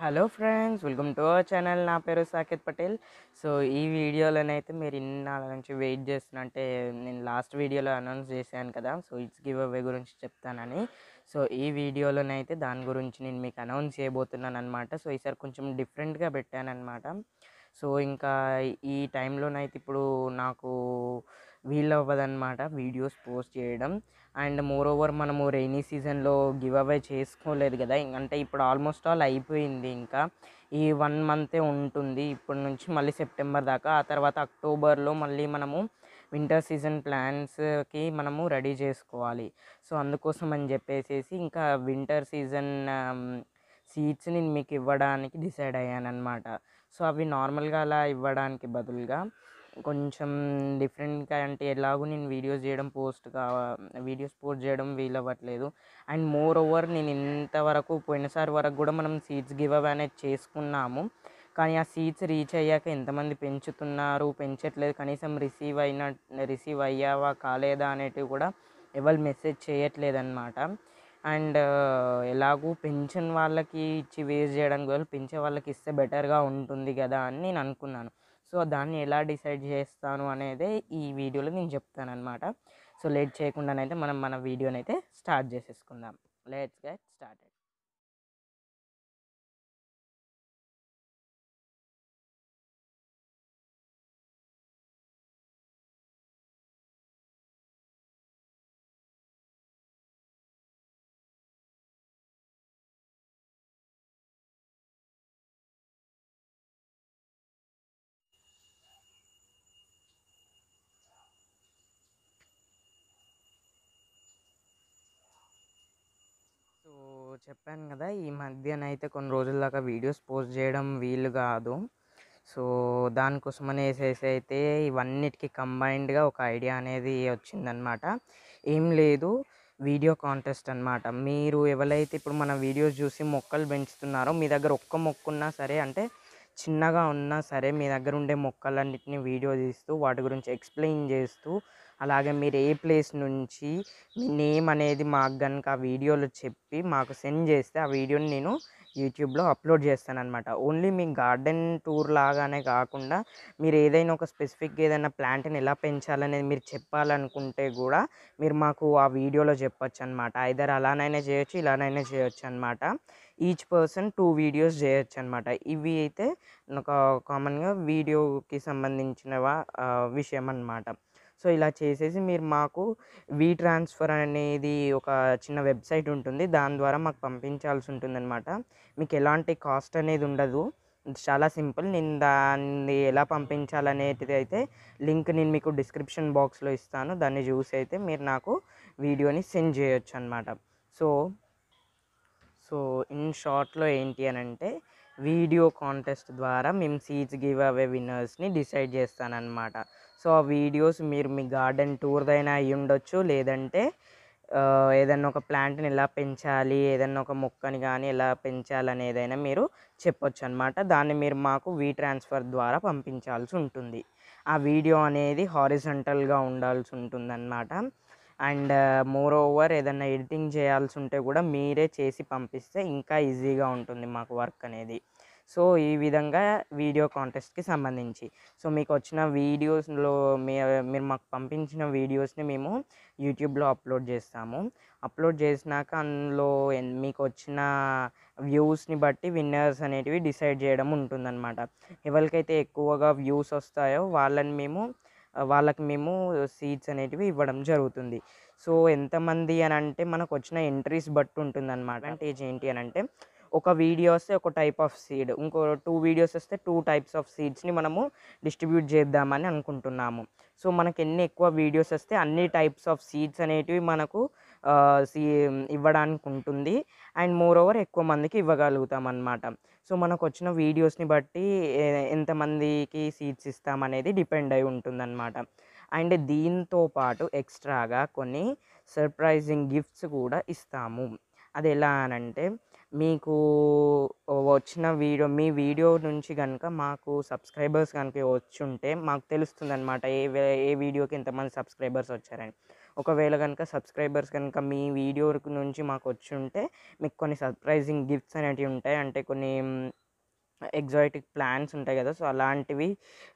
hello friends welcome to our channel నా పేరు Saketh Patel so ఈ వీడియోలోనైతే మీరు ఇన్నాళ్ళ నుంచి వెయిట్ చేస్తున్న అంటే నేను లాస్ట్ వీడియోలో అనౌన్స్ చేశాను కదా సో ఇట్స్ గివ్ అవే గురించి చెప్తానని సో ఈ వీడియోలోనైతే దాని గురించి నేను మీకు అనౌన్స్ చేయబోతున్నాను అనమాట సో ఈసారి కొంచెం డిఫరెంట్గా పెట్టాను అనమాట సో ఇంకా ఈ టైంలోనైతే ఇప్పుడు నాకు వీలు అవ్వదన్నమాట వీడియోస్ పోస్ట్ చేయడం అండ్ మోర్ ఓవర్ మనము రైనీ సీజన్లో గివ్ అవే చేసుకోలేదు కదా ఇంక అంటే ఇప్పుడు ఆల్మోస్ట్ ఆల్ అయిపోయింది ఇంకా ఈ వన్ మంతే ఉంటుంది ఇప్పటి నుంచి మళ్ళీ సెప్టెంబర్ దాకా ఆ తర్వాత అక్టోబర్లో మళ్ళీ మనము వింటర్ సీజన్ ప్లాన్స్కి మనము రెడీ చేసుకోవాలి సో అందుకోసం అని చెప్పేసి ఇంకా వింటర్ సీజన్ సీడ్స్ నేను మీకు ఇవ్వడానికి డిసైడ్ అయ్యాను అనమాట సో అవి నార్మల్గా అలా ఇవ్వడానికి బదులుగా కొంచెం డిఫరెంట్గా అంటే ఎలాగో నేను వీడియోస్ చేయడం పోస్ట్ కా వీడియోస్ పోస్ట్ చేయడం వీలు అవ్వట్లేదు అండ్ మోర్ ఓవర్ నేను ఇంతవరకు పోయినసారి వరకు కూడా మనం సీడ్స్ గివ్ అవే అనేది చేసుకున్నాము కానీ ఆ సీట్స్ రీచ్ అయ్యాక ఎంతమంది పెంచుతున్నారు పెంచట్లేదు కనీసం రిసీవ్ అయిన రిసీవ్ అయ్యావా కాలేదా అనేటివి కూడా ఎవరు మెసేజ్ చేయట్లేదు అనమాట అండ్ ఎలాగూ పెన్షన్ వాళ్ళకి ఇచ్చి వేస్ట్ చేయడానికి బదులు పెంచే వాళ్ళకి ఇస్తే బెటర్గా ఉంటుంది కదా అని నేను అనుకున్నాను సో దాన్ని ఎలా డిసైడ్ చేస్తాను అనేది ఈ వీడియోలో నేను చెప్తాను అనమాట సో లేట్ చేయకుండానైతే మనం మన వీడియోని అయితే స్టార్ట్ చేసేసుకుందాం లెట్స్ గెట్ స్టార్టెడ్ సో చెప్పాను కదా ఈ మధ్యనైతే కొన్ని రోజుల దాకా వీడియోస్ పోస్ట్ చేయడం వీలు కాదు సో దానికోసం అనేసి అయితే ఇవన్నిటికీ కంబైన్డ్గా ఒక ఐడియా అనేది వచ్చిందనమాట ఏం లేదు వీడియో కాంటెస్ట్ అనమాట మీరు ఎవరైతే ఇప్పుడు మన వీడియోస్ చూసి మొక్కలు పెంచుతున్నారో మీ దగ్గర ఒక్క మొక్క ఉన్నా సరే అంటే చిన్నగా ఉన్నా సరే మీ దగ్గర ఉండే మొక్కలన్నిటిని వీడియో తీస్తూ వాటి గురించి ఎక్స్ప్లెయిన్ చేస్తూ అలాగే మీరు ఏ ప్లేస్ నుంచి మీ నేమ్ అనేది మాకు కనుక ఆ వీడియోలో చెప్పి మాకు సెండ్ చేస్తే ఆ వీడియోని నేను యూట్యూబ్లో అప్లోడ్ చేస్తాను అనమాట ఓన్లీ మీ గార్డెన్ టూర్ లాగానే కాకుండా మీరు ఏదైనా ఒక స్పెసిఫిక్ ఏదైనా ప్లాంట్ని ఎలా పెంచాలనేది మీరు చెప్పాలనుకుంటే కూడా మీరు మాకు ఆ వీడియోలో చెప్పొచ్చు అనమాట ఐదర్ అలానైనా చేయొచ్చు ఇలానైనా చేయొచ్చు అనమాట ఈచ్ పర్సన్ టూ వీడియోస్ చేయొచ్చు అనమాట ఇవి అయితే ఒక కామన్గా వీడియోకి సంబంధించిన విషయం అనమాట సో ఇలా చేసేసి మీరు మాకు వీ ట్రాన్స్ఫర్ అనేది ఒక చిన్న వెబ్సైట్ ఉంటుంది దాని ద్వారా మాకు పంపించాల్సి ఉంటుంది అనమాట మీకు ఎలాంటి కాస్ట్ అనేది ఉండదు చాలా సింపుల్ నేను దాన్ని ఎలా పంపించాలనేది అయితే లింక్ నేను మీకు డిస్క్రిప్షన్ బాక్స్లో ఇస్తాను దాన్ని చూసి అయితే మీరు నాకు వీడియోని సెండ్ చేయొచ్చు అనమాట సో సో ఇన్ షార్ట్లో ఏంటి అని అంటే వీడియో కాంటెస్ట్ ద్వారా మేము సీట్స్ గివ్ అవే విన్నర్స్ని డిసైడ్ చేస్తానన్నమాట సో ఆ వీడియోస్ మీరు మీ గార్డెన్ టూర్దైనా అయ్యి ఉండొచ్చు లేదంటే ఏదన్నా ఒక ప్లాంట్ని ఎలా పెంచాలి ఏదన్నా ఒక మొక్కని కానీ ఎలా పెంచాలి ఏదైనా మీరు చెప్పొచ్చు అనమాట దాన్ని మీరు మాకు వీ ట్రాన్స్ఫర్ ద్వారా పంపించాల్సి ఉంటుంది ఆ వీడియో అనేది హారిజంటల్గా ఉండాల్సి ఉంటుందన్నమాట అండ్ మోర్ ఓవర్ ఏదైనా ఎడిటింగ్ చేయాల్సి ఉంటే కూడా మీరే చేసి పంపిస్తే ఇంకా ఈజీగా ఉంటుంది మాకు వర్క్ అనేది సో ఈ విధంగా వీడియో కాంటెస్ట్కి సంబంధించి సో మీకు వచ్చిన వీడియోస్లో మీ మీరు మాకు పంపించిన వీడియోస్ని మేము యూట్యూబ్లో అప్లోడ్ చేస్తాము అప్లోడ్ చేసినాక అందులో మీకు వచ్చిన వ్యూస్ని బట్టి విన్నర్స్ అనేటివి డిసైడ్ చేయడం ఉంటుందన్నమాట ఎవరికైతే ఎక్కువగా వ్యూస్ వస్తాయో వాళ్ళని మేము వాళ్ళకి మేము సీట్స్ అనేటివి ఇవ్వడం జరుగుతుంది సో ఎంతమంది అని అంటే మనకు వచ్చిన ఎంట్రీస్ బట్టి ఉంటుంది అనమాట అడ్వాంటేజ్ ఏంటి అని అంటే ఒక వీడియో వస్తే ఒక టైప్ ఆఫ్ సీడ్ ఇంకో టూ వీడియోస్ వస్తే టూ టైప్స్ ఆఫ్ సీడ్స్ని మనము డిస్ట్రిబ్యూట్ చేద్దామని అనుకుంటున్నాము సో మనకి ఎన్ని ఎక్కువ వీడియోస్ వస్తే అన్ని టైప్స్ ఆఫ్ సీడ్స్ అనేటివి మనకు సీ ఇవ్వడానికి ఉంటుంది అండ్ మోర్ ఓవర్ ఎక్కువ మందికి ఇవ్వగలుగుతాం అనమాట సో మనకు వచ్చిన వీడియోస్ని బట్టి ఎంతమందికి సీట్స్ ఇస్తామనేది డిపెండ్ అయి ఉంటుందన్నమాట అండ్ దీంతో పాటు ఎక్స్ట్రాగా కొన్ని సర్ప్రైజింగ్ గిఫ్ట్స్ కూడా ఇస్తాము అది ఎలా అనంటే మీకు వచ్చిన వీడియో మీ వీడియో నుంచి కనుక మాకు సబ్స్క్రైబర్స్ కనుక వచ్చుంటే మాకు తెలుస్తుందన్నమాట ఏ వే- ఏ వీడియోకి ఎంతమంది సబ్స్క్రైబర్స్ వచ్చారని ఒకవేళ కనుక సబ్స్క్రైబర్స్ కనుక మీ వీడియో నుంచి మాకు వచ్చి ఉంటే మీకు కొన్ని సర్ప్రైజింగ్ గిఫ్ట్స్ అనేటివి ఉంటాయి అంటే కొన్ని ఎగ్జాటిక్ ప్లాన్స్ ఉంటాయి కదా సో అలాంటివి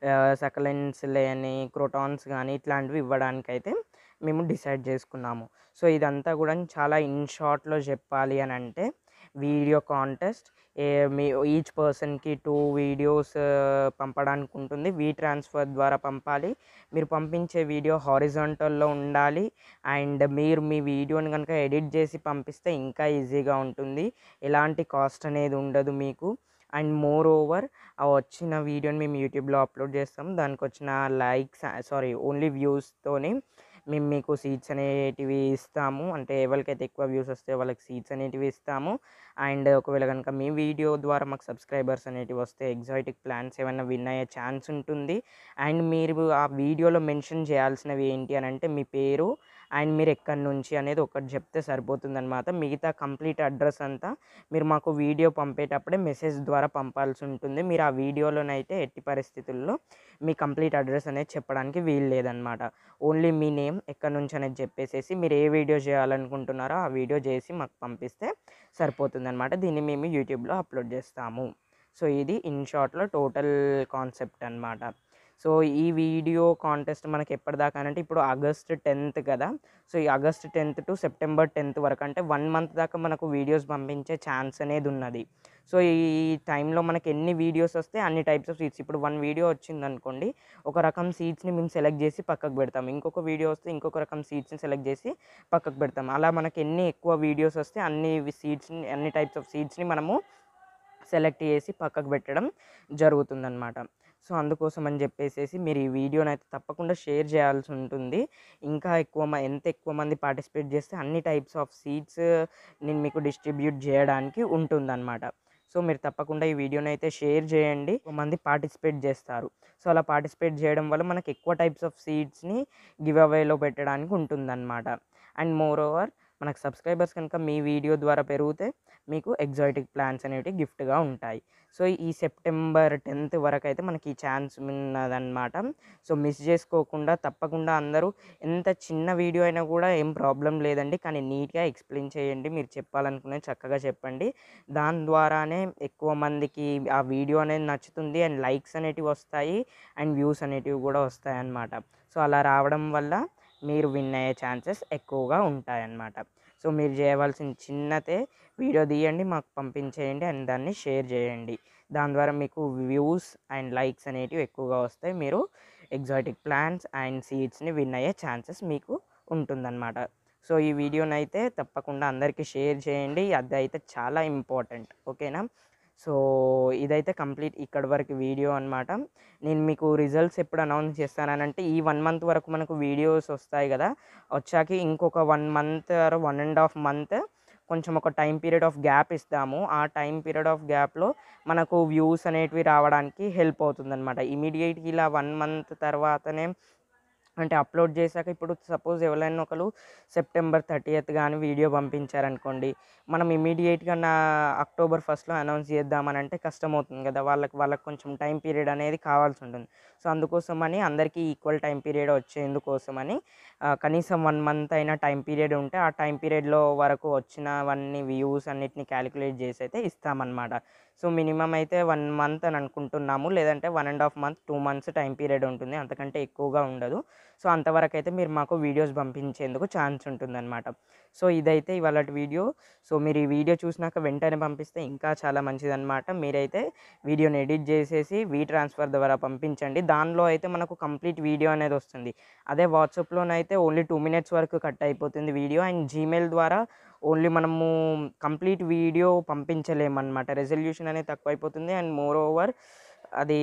సకలెన్స్ లేని క్రోటాన్స్ కానీ ఇట్లాంటివి ఇవ్వడానికైతే మేము డిసైడ్ చేసుకున్నాము సో ఇదంతా కూడా చాలా ఇన్ షార్ట్లో చెప్పాలి అని అంటే వీడియో కాంటెస్ట్ ఏ మీ ఈచ్ పర్సన్కి టూ వీడియోస్ పంపడానికి ఉంటుంది వీ ట్రాన్స్ఫర్ ద్వారా పంపాలి మీరు పంపించే వీడియో హారిజాంటల్లో ఉండాలి అండ్ మీరు మీ వీడియోని కనుక ఎడిట్ చేసి పంపిస్తే ఇంకా ఈజీగా ఉంటుంది ఎలాంటి కాస్ట్ అనేది ఉండదు మీకు అండ్ మోర్ ఓవర్ ఆ వచ్చిన వీడియోని మేము యూట్యూబ్లో అప్లోడ్ చేస్తాం దానికి వచ్చిన లైక్స్ సారీ ఓన్లీ వ్యూస్తోని మేము మీకు సీట్స్ అనేటివి ఇస్తాము అంటే ఎవరికైతే ఎక్కువ వ్యూస్ వస్తే వాళ్ళకి సీట్స్ అనేటివి ఇస్తాము అండ్ ఒకవేళ కనుక మీ వీడియో ద్వారా మాకు సబ్స్క్రైబర్స్ అనేటివి వస్తే ఎగ్జాటిక్ ప్లాన్స్ ఏమైనా విన్ అయ్యే ఛాన్స్ ఉంటుంది అండ్ మీరు ఆ వీడియోలో మెన్షన్ చేయాల్సినవి ఏంటి అని అంటే మీ పేరు అండ్ మీరు ఎక్కడి నుంచి అనేది ఒకటి చెప్తే సరిపోతుందన్నమాట మిగతా కంప్లీట్ అడ్రస్ అంతా మీరు మాకు వీడియో పంపేటప్పుడే మెసేజ్ ద్వారా పంపాల్సి ఉంటుంది మీరు ఆ వీడియోలోనైతే ఎట్టి పరిస్థితుల్లో మీ కంప్లీట్ అడ్రస్ అనేది చెప్పడానికి వీలు లేదనమాట ఓన్లీ మీ నేమ్ ఎక్కడి నుంచి అనేది చెప్పేసేసి మీరు ఏ వీడియో చేయాలనుకుంటున్నారో ఆ వీడియో చేసి మాకు పంపిస్తే సరిపోతుందన్నమాట దీన్ని మేము యూట్యూబ్లో అప్లోడ్ చేస్తాము సో ఇది ఇన్ షార్ట్లో టోటల్ కాన్సెప్ట్ అన్నమాట సో ఈ వీడియో కాంటెస్ట్ మనకి ఎప్పటిదాకా అంటే ఇప్పుడు ఆగస్ట్ టెన్త్ కదా సో ఈ August tenth to September tenth వరకు అంటే వన్ మంత్ దాకా మనకు వీడియోస్ పంపించే ఛాన్స్ అనేది ఉన్నది సో ఈ టైంలో మనకి ఎన్ని వీడియోస్ వస్తే అన్ని టైప్స్ ఆఫ్ సీట్స్ ఇప్పుడు వన్ వీడియో వచ్చింది అనుకోండి ఒక రకం సీట్స్ని మేము సెలెక్ట్ చేసి పక్కకు పెడతాం ఇంకొక వీడియో వస్తే ఇంకొక రకం సీట్స్ని సెలెక్ట్ చేసి పక్కకు పెడతాం అలా మనకి ఎన్ని ఎక్కువ వీడియోస్ వస్తే అన్ని సీట్స్ని అన్ని టైప్స్ ఆఫ్ సీట్స్ని మనము సెలెక్ట్ చేసి పక్కకు పెట్టడం జరుగుతుందన్నమాట సో అందుకోసం అని చెప్పేసి మీరు ఈ వీడియోని అయితే తప్పకుండా షేర్ చేయాల్సి ఉంటుంది ఇంకా ఎక్కువ మ- ఎంత ఎక్కువ మంది పార్టిసిపేట్ చేస్తే అన్ని టైప్స్ ఆఫ్ సీట్స్ నేను మీకు డిస్ట్రిబ్యూట్ చేయడానికి ఉంటుందన్నమాట సో మీరు తప్పకుండా ఈ వీడియోని అయితే షేర్ చేయండి ఎక్కువ మంది పార్టిసిపేట్ చేస్తారు సో అలా పార్టిసిపేట్ చేయడం వల్ల మనకి ఎక్కువ టైప్స్ ఆఫ్ సీట్స్ని గివ్ అవేలో పెట్టడానికి ఉంటుందన్నమాట అండ్ మోర్ ఓవర్ మనకు సబ్స్క్రైబర్స్ కనుక మీ వీడియో ద్వారా పెరిగితే మీకు ఎగ్జాటిక్ ప్లాన్స్ అనేవి గిఫ్ట్గా ఉంటాయి సో ఈ సెప్టెంబర్ టెన్త్ వరకు అయితే మనకి ఈ ఛాన్స్ ఉన్నదన్నమాట సో మిస్ చేసుకోకుండా తప్పకుండా అందరూ ఎంత చిన్న వీడియో అయినా కూడా ఏం ప్రాబ్లం లేదండి కానీ నీట్గా ఎక్స్ప్లెయిన్ చేయండి మీరు చెప్పాలనుకునే చక్కగా చెప్పండి దాని ద్వారానే ఎక్కువ మందికి ఆ వీడియో అనేది నచ్చుతుంది అండ్ లైక్స్ అనేటివి వస్తాయి అండ్ వ్యూస్ అనేటివి కూడా వస్తాయి అన్నమాట సో అలా రావడం వల్ల మీరు విన్ అయ్యే ఛాన్సెస్ ఎక్కువగా ఉంటాయన్నమాట సో మీరు చేయవలసిన చిన్నతే వీడియో తీయండి మాకు పంపించేయండి అండ్ దాన్ని షేర్ చేయండి దాని ద్వారా మీకు వ్యూస్ అండ్ లైక్స్ అనేటివి ఎక్కువగా వస్తాయి మీరు ఎగ్జాటిక్ ప్లాన్స్ అండ్ సీడ్స్ని విన్ అయ్యే ఛాన్సెస్ మీకు ఉంటుందన్నమాట సో ఈ వీడియోని అయితే తప్పకుండా అందరికీ షేర్ చేయండి అది అయితే చాలా ఇంపార్టెంట్ ఓకేనా సో ఇదైతే కంప్లీట్ ఇక్కడ వరకు వీడియో అనమాట నేను మీకు రిజల్ట్స్ ఎప్పుడు అనౌన్స్ చేస్తానంటే ఈ వన్ మంత్ వరకు మనకు వీడియోస్ వస్తాయి కదా వచ్చాక ఇంకొక one month one and half month కొంచెం ఒక టైం పీరియడ్ ఆఫ్ గ్యాప్ ఇస్తాము ఆ టైం పీరియడ్ ఆఫ్ గ్యాప్లో మనకు వ్యూస్ అనేటివి రావడానికి హెల్ప్ అవుతుంది అనమాట ఇమీడియట్గా ఇలా వన్ మంత్ తర్వాతనే అంటే అప్లోడ్ చేశాక ఇప్పుడు సపోజ్ ఎవరైనా ఒకరు సెప్టెంబర్ థర్టీయత్ కానీ వీడియో పంపించారనుకోండి మనం ఇమీడియట్గా నా అక్టోబర్ ఫస్ట్లో అనౌన్స్ చేద్దామని అంటే కష్టం అవుతుంది కదా వాళ్ళకి వాళ్ళకి కొంచెం టైం పీరియడ్ అనేది కావాల్సి ఉంటుంది సో అందుకోసమని అందరికీ ఈక్వల్ టైం పీరియడ్ వచ్చేందుకోసమని ఆ, కనీసం వన్ మంత్ అయినా టైం పీరియడ్ ఉంటే ఆ టైం పీరియడ్లో వరకు వచ్చినవన్నీ వ్యూస్ అన్నిటిని క్యాలిక్యులేట్ చేసి అయితే ఇస్తామన్నమాట సో మినిమం అయితే వన్ మంత్ అని అనుకుంటున్నాము లేదంటే one and half month two months time period ఉంటుంది అంతకంటే ఎక్కువగా ఉండదు సో అంతవరకు అయితే మీరు మాకు వీడియోస్ పంపించేందుకు ఛాన్స్ ఉంటుందన్నమాట సో ఇదైతే ఇవాళ వీడియో సో మీరు ఈ వీడియో చూసినాక వెంటనే పంపిస్తే ఇంకా చాలా మంచిదన్నమాట మీరైతే వీడియోని ఎడిట్ చేసేసి వీ ట్రాన్స్ఫర్ ద్వారా పంపించండి దానిలో అయితే మనకు కంప్లీట్ వీడియో అనేది వస్తుంది అదే వాట్సాప్లోనైతే ఓన్లీ టూ మినిట్స్ వరకు కట్ అయిపోతుంది వీడియో అండ్ జీమెయిల్ ద్వారా ఓన్లీ మనము కంప్లీట్ వీడియో పంపించలేమన్నమాట రెజల్యూషన్ అనేది తక్కువైపోతుంది అండ్ మోర్ ఓవర్ అది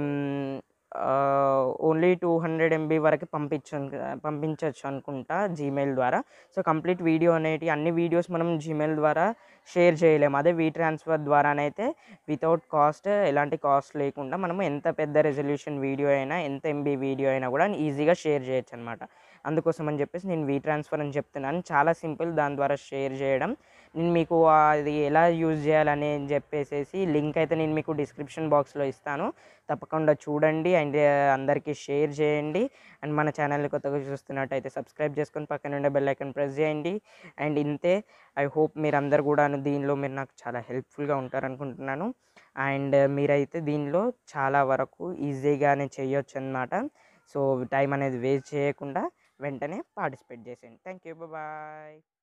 ఓన్లీ టూ హండ్రెడ్ ఎంబీ వరకు పంపించు పంపించవచ్చు అనుకుంటా జీమెయిల్ ద్వారా సో కంప్లీట్ వీడియో అనేటి అన్ని వీడియోస్ మనం జీమెయిల్ ద్వారా షేర్ చేయలేము అదే వీ ట్రాన్స్ఫర్ ద్వారానైతే వితౌట్ కాస్ట్ ఎలాంటి కాస్ట్ లేకుండా మనము ఎంత పెద్ద రెజల్యూషన్ వీడియో అయినా ఎంత ఎంబీ వీడియో అయినా కూడా ఈజీగా షేర్ చేయొచ్చు అనమాట అందుకోసం అని చెప్పేసి నేను వీ ట్రాన్స్ఫర్ అని చెప్తున్నాను చాలా సింపుల్ దాని ద్వారా షేర్ చేయడం నేను మీకు అది ఎలా యూజ్ చేయాలని చెప్పేసేసి లింక్ అయితే నేను మీకు డిస్క్రిప్షన్ బాక్స్లో ఇస్తాను తప్పకుండా చూడండి అండ్ అందరికీ షేర్ చేయండి అండ్ మన ఛానల్ని కొత్తగా చూస్తున్నట్టయితే సబ్స్క్రైబ్ చేసుకొని పక్కన ఉండే బెల్ ఐకాన్ ప్రెస్ చేయండి అండ్ ఇంతే ఐ హోప్ మీరందరు కూడా దీనిలో మీరు నాకు చాలా హెల్ప్ఫుల్గా ఉంటారనుకుంటున్నాను అండ్ మీరైతే దీనిలో చాలా వరకు ఈజీగానే చేయొచ్చు అనమాట సో టైం అనేది వేస్ట్ చేయకుండా వెంటనే పార్టిసిపేట్ చేసేయండి థ్యాంక్ యూ బాయ్